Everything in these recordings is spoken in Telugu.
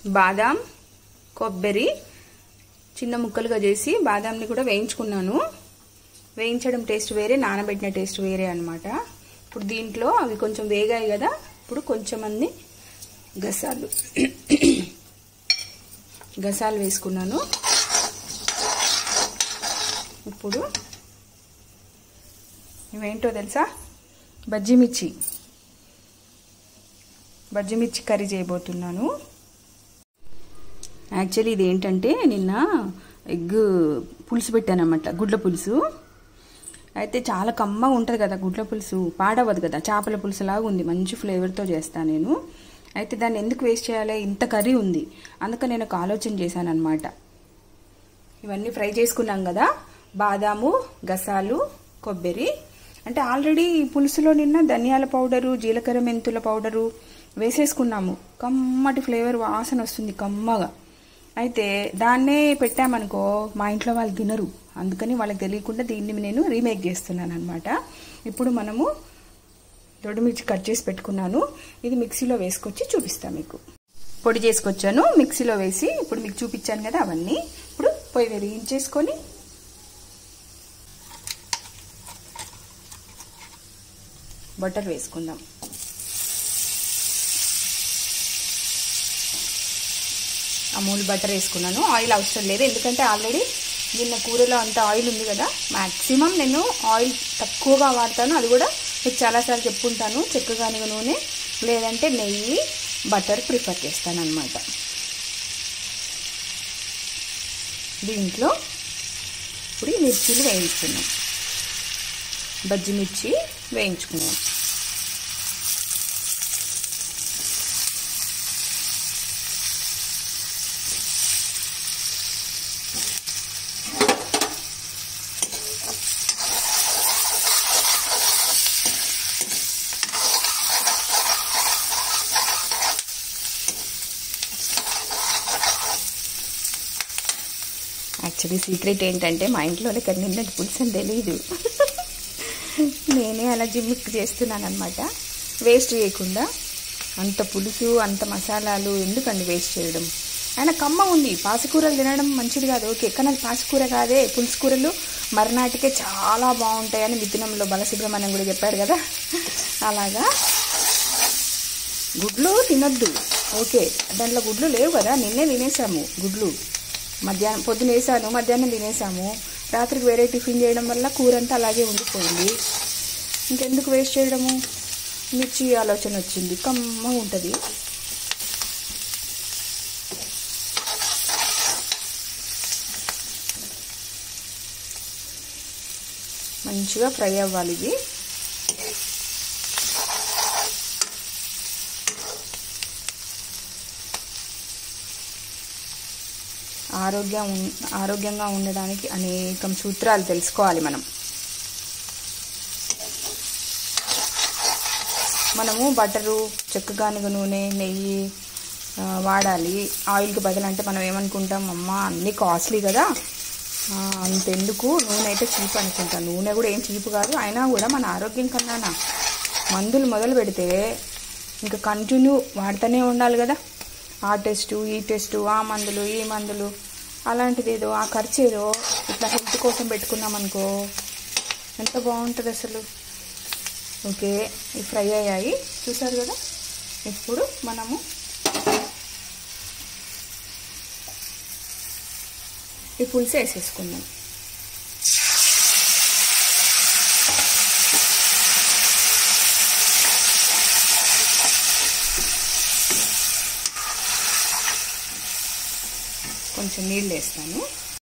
బాదాం కొబ్బరి చిన్న ముక్కలుగా చేసి బాదాంని కూడా వేయించుకున్నాను వేయించడం టేస్ట్ వేరే నానబెట్టిన టేస్ట్ వేరే అనమాట ఇప్పుడు దీంట్లో అవి కొంచెం వేగాయి కదా ఇప్పుడు కొంచెం అన్ని గసాలు గసాలు వేసుకున్నాను ఇప్పుడు ఇవేంటో తెలుసా బజ్జి మిర్చి బజ్జి మిర్చి కర్రీ చేయబోతున్నాను యాక్చువల్లీ ఇది ఏంటంటే నిన్న ఎగ్ పులుసు పెట్టానమాట గుడ్ల పులుసు అయితే చాలా కమ్మగా ఉంటుంది కదా గుడ్ల పులుసు పాడవదు కదా చేపల పులుసు లాగా ఉంది మంచి ఫ్లేవర్తో చేస్తాను నేను అయితే దాన్ని ఎందుకు వేస్ట్ చేయాలి ఇంత కర్రీ ఉంది అందుకని నేను ఒక ఆలోచన చేశాను అనమాట ఇవన్నీ ఫ్రై చేసుకున్నాం కదా బాదాము గసాలు కొబ్బరి అంటే ఆల్రెడీ పులుసులో నిన్న ధనియాల పౌడరు జీలకర్ర మెంతుల పౌడరు వేసేసుకున్నాము కమ్మటి ఫ్లేవర్ వాసన వస్తుంది కమ్మగా అయితే దాన్నే పెట్టామనుకో మా ఇంట్లో వాళ్ళు తినరు అందుకని వాళ్ళకి తెలియకుండా దీన్ని నేను రీమేక్ చేస్తున్నాను అనమాట ఇప్పుడు మనము దొడ్డుమిర్చి కట్ చేసి పెట్టుకున్నాను ఇది మిక్సీలో వేసుకొచ్చి చూపిస్తాను మీకు పొడి చేసుకొచ్చాను మిక్సీలో వేసి ఇప్పుడు మీకు చూపించాను కదా అవన్నీ ఇప్పుడు పొయ్యి వెలిగించేసుకొని బటర్ వేసుకుందాం అమూల్ బటర్ వేసుకున్నాను ఆయిల్ అవసరం లేదు ఎందుకంటే ఆల్రెడీ నిన్న కూరలో అంత ఆయిల్ ఉంది కదా మ్యాక్సిమం నేను ఆయిల్ తక్కువగా వాడతాను అది కూడా మీకు చాలాసార్లు చెప్పుకుంటాను చెక్కగానిగ నూనె లేదంటే నెయ్యి బటర్ ప్రిఫర్ చేస్తాను అనమాట దీంట్లో ఇప్పుడు ఈ మిర్చీలు వేయించుకున్నాం బజ్జి మిర్చి వేయించుకున్నాం యాక్చువల్లీ సీక్రెట్ ఏంటంటే మా ఇంట్లో ఇక్కడ నిన్నటి పులుసు అని తెలియదు నేనే అలా జిమ్మిక్ చేస్తున్నాను అనమాట వేస్ట్ చేయకుండా అంత పులుసు అంత మసాలాలు ఎందుకండి వేస్ట్ చేయడం ఆయన కమ్మ ఉంది పాసికూరలు తినడం మంచిది కాదు ఓకే కానీ అది పాసికూర కాదే పులుసు కూరలు మర్నాటికే చాలా బాగుంటాయని మిథునంలో బలసుబ్రహ్మణ్యం కూడా చెప్పాడు కదా అలాగా గుడ్లు తినొద్దు ఓకే దాంట్లో గుడ్లు లేవు కదా నిన్నే తినేసాము గుడ్లు మధ్యాహ్నం పొద్దున వేసాను మధ్యాహ్నం తినేసాము రాత్రికి వేరే టిఫిన్ చేయడం వల్ల కూర అంతా అలాగే ఉండిపోయింది ఇంకెందుకు వేస్ట్ చేయడము మిర్చి ఆలోచన వచ్చింది కమ్మ ఉంటుంది మంచిగా ఫ్రై అవ్వాలి ఇది ఆరోగ్యం ఆరోగ్యంగా ఉండడానికి అనేకం సూత్రాలు తెలుసుకోవాలి మనం మనము బటరు చెక్కగానుగ నూనె నెయ్యి వాడాలి ఆయిల్కి బదులు అంటే మనం ఏమనుకుంటాం అమ్మ అన్నీ కాస్ట్లీ కదా అంతెందుకు నూనె అయితే చీప్ అనుకుంటాం నూనె కూడా ఏం చీప్ కాదు అయినా కూడా మన ఆరోగ్యం కన్నానా మందులు మొదలు పెడితే ఇంకా కంటిన్యూ వాడుతూనే ఉండాలి కదా ఆ టెస్టు ఈ టెస్టు ఆ మందులు ఈ మందులు అలాంటిది ఏదో ఆ ఖర్చు ఏదో ఇట్లా హెల్త్ కోసం పెట్టుకున్నాం అనుకో ఎంత బాగుంటుంది అసలు ఓకే ఇవి ఫ్రై అయ్యాయి చూసారు కదా ఇప్పుడు మనము ఈ పులుసు వేసేసుకుందాం కొంచెం నీళ్ళు వేస్తాను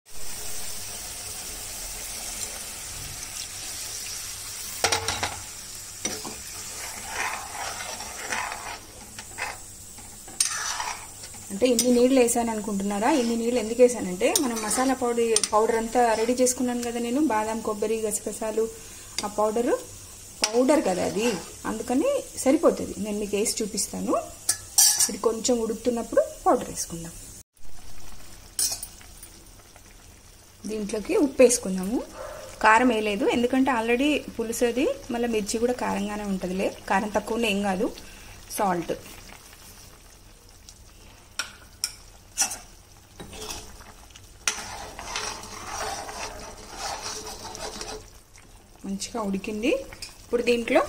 అంటే ఇన్ని నీళ్ళు వేసాను అనుకుంటున్నారా ఇన్ని నీళ్ళు ఎందుకు వేసానంటే మనం మసాలా పౌడర్ పౌడర్ అంతా రెడీ చేసుకున్నాను కదా నేను బాదం కొబ్బరి గసగసాలు ఆ పౌడరు పౌడర్ కదా అది అందుకని సరిపోతుంది నేను మీకు వేసి చూపిస్తాను ఇది కొంచెం ఉడుకుతున్నప్పుడు పౌడర్ వేసుకుందాం దీంట్లోకి ఉప్పు వేసుకుందాము కారం వేయలేదు ఎందుకంటే ఆల్రెడీ పులుసుది మళ్ళీ మిర్చి కూడా కారంగానే ఉంటుందిలే కారం తక్కువనే ఏం కాదు సాల్ట్ మంచిగా ఉడికింది ఇప్పుడు దీంట్లో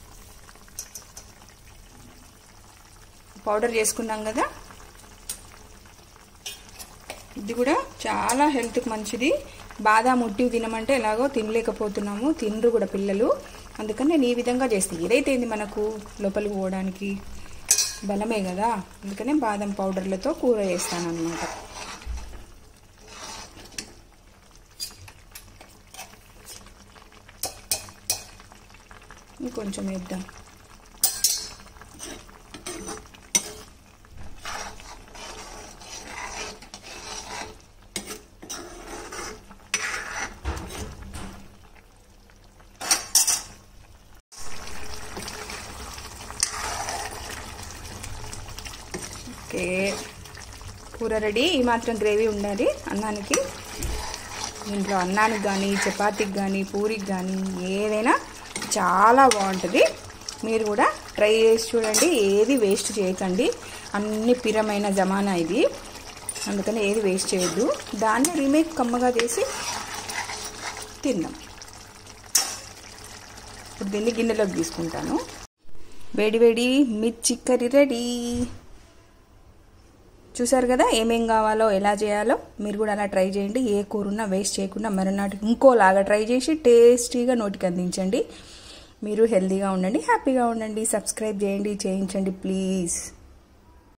పౌడర్ చేసుకున్నాం కదా ఇది కూడా చాలా హెల్త్కి మంచిది బాదాం ఉట్టి తినమంటే ఎలాగో తినలేకపోతున్నాము తినరు కూడా పిల్లలు అందుకని నేను ఈ విధంగా చేస్తాను ఏదైతే ఏంది మనకు లోపలికి పోవడానికి బలమే కదా అందుకనే బాదం పౌడర్లతో కూర చేస్తాను అనమాట ఇంకొంచెం వేద్దాం ఓకే కూర రెడీ ఈ మాత్రం గ్రేవీ ఉండాలి అన్నానికి దీంట్లో అన్నానికి కానీ చపాతీకి కానీ పూరికి కానీ ఏదైనా చాలా బాగుంటుంది మీరు కూడా ట్రై చేసి చూడండి ఏది వేస్ట్ చేయకండి అన్ని పిరమైన జమానా ఇది అందుకని ఏది వేస్ట్ చేయొద్దు దాన్ని రీమేక్ కమ్మగా చేసి తిందాం ఇప్పుడు దీన్ని గిన్నెలోకి తీసుకుంటాను వేడి వేడి మిర్చి కర్రీ రెడీ చూసారు కదా ఏమేం కావాలో ఎలా చేయాలో మీరు కూడా అలా ట్రై చేయండి ఏ కూరున్నా వేస్ట్ చేయకుండా మరునాటికి ఇంకోలాగా ట్రై చేసి టేస్టీగా నోటికి అందించండి మీరు హెల్తీగా ఉండండి హ్యాపీగా ఉండండి సబ్స్క్రైబ్ చేయండి చేయించండి ప్లీజ్